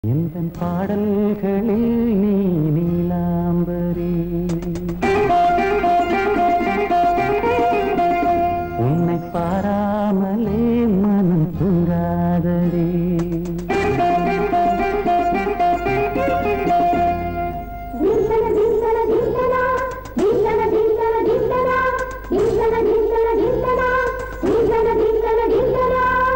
எந்தன் பாடல்களில் நீ நீலாம்பரி உன்னை பாராமலே மனம் தூங்காதடி దింతన దింతన దింతన దింతన దింతన దింతన దింతన దింతన దింతన దింతన దింతన దింతన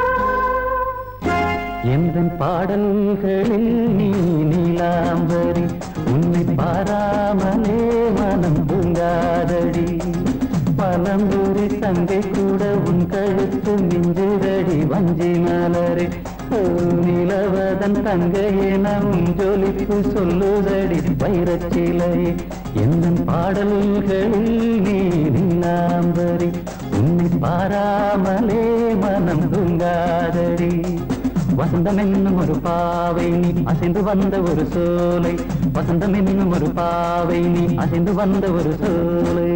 எந்தன் பாடல்களில் நீ நீலாம்பரி உன்னை பாராமலே மனம் தூங்காதடி பலம்பூரி தங்கை கூட உன் கழுத்து மிஞ்சுதடி வஞ்சி மலரே ஓ, நிலவதன் தங்கையே நம் ஜொலிப்பு சொல்லுதடி வைரச்சிலையே எந்தன் பாடல்களில் நீ நீலாம்பரி உன்னை பாராமலே மனம் தூங்காதடி வசந்தம் என்னும் ஒரு பாவை நீ அசைந்து வந்த ஒரு சோலை வசந்தம் என்னும் ஒரு பாவை நீ அசைந்து வந்த ஒரு சோலை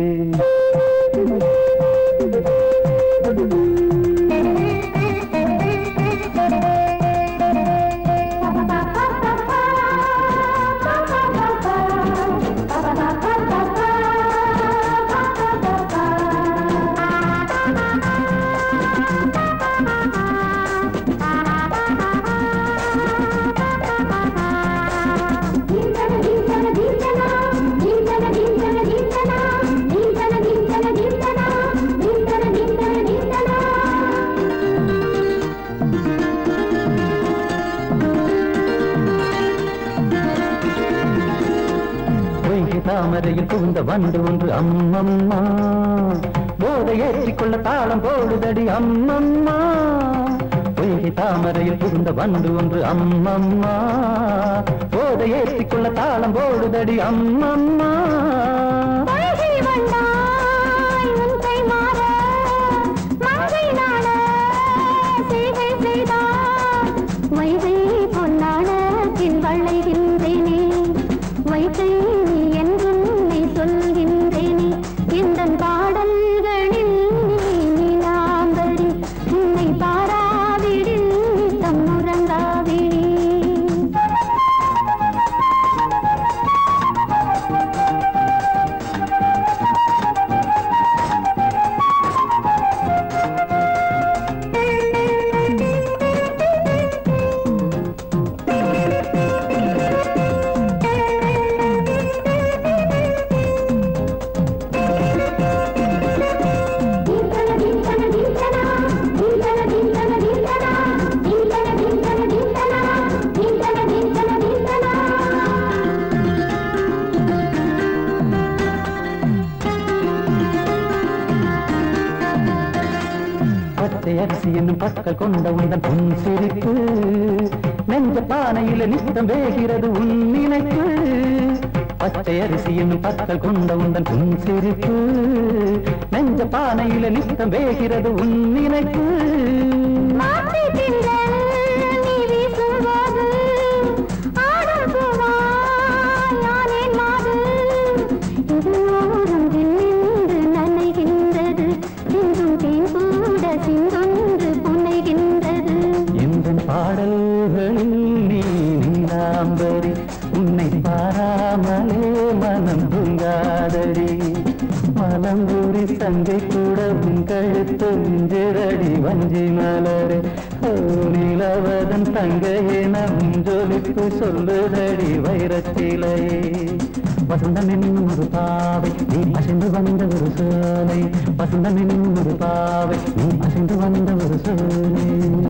దింతన దింతన దింతన దింతన దింతన దింతన దింతన దింతన దింతన దింతన దింతన దింతన பொய்கை தாமரையில் புகுந்த வண்டு ஒன்று அம்மம்மா போதை ஏற்றிக்கொள்ள தாளம் போடுதடி அம்மம்மா பொய்கை தாமரையில் புகுந்த வண்டு ஒன்று அம்மம்மா போதை ஏற்றிக்கொள்ள தாளம் போடுதடி அம்மம்மா பொய்கை வந்தாய் உன் கை மாற மங்கை நாட சேவை செய்தாய் வைகை பொன்னாட பின் வளைகின்றேனே வைகை நீ என்றும் நீ சொல்கின்றேனே இந்த பாடல்களில் நீ நீலாம்பரி உன்னை பாராவிடில் தம் உறங்காவிடி దింతన దింతన దింతన దింతన దింతన దింతన దింతన దింతన దింతన దింతన దింతన దింతన பச்சை அரிசி என்னும் பற்கள் கொண்ட உந்தன் பொன் சிரிப்பு நெஞ்ச பானையில நித்தம் வேகிறது உன் நினைப்பு பச்சை அரிசி என்னும் பற்கள் கொண்ட உந்தன் பொன் சிரிப்பு நெஞ்ச பானையில நித்தம் வேகிறது உன் நினைப்பு மாற்றி திங்கள் நீ வீசும்போது ஆடும் பூவாய் யானேன் மாது இது ஓரம் நின்று நனைகின்றது சிந்தும் தேன் கூட சிந்தொன்று புனைகின்றது இந்த பாடல்களில் நீ நீலாம்பரி உன்னை பாராமலே மனம் தூங்காதடி மலம்பூரி சங்கை கூட உன் கழுத்து மிஞ்சிரடி வஞ்சி மலரே ஓ நிலவதன் தங்கையே நம் ஜொலிப்பு சொல்லுதடி வைரச்சிலையே வசந்தம் என்னும் ஒரு பாவை நீ அசைந்து வந்த ஒரு சோலை வசந்தம் என்னும் ஒரு பாவை நீ அசைந்து வந்த ஒரு சோலை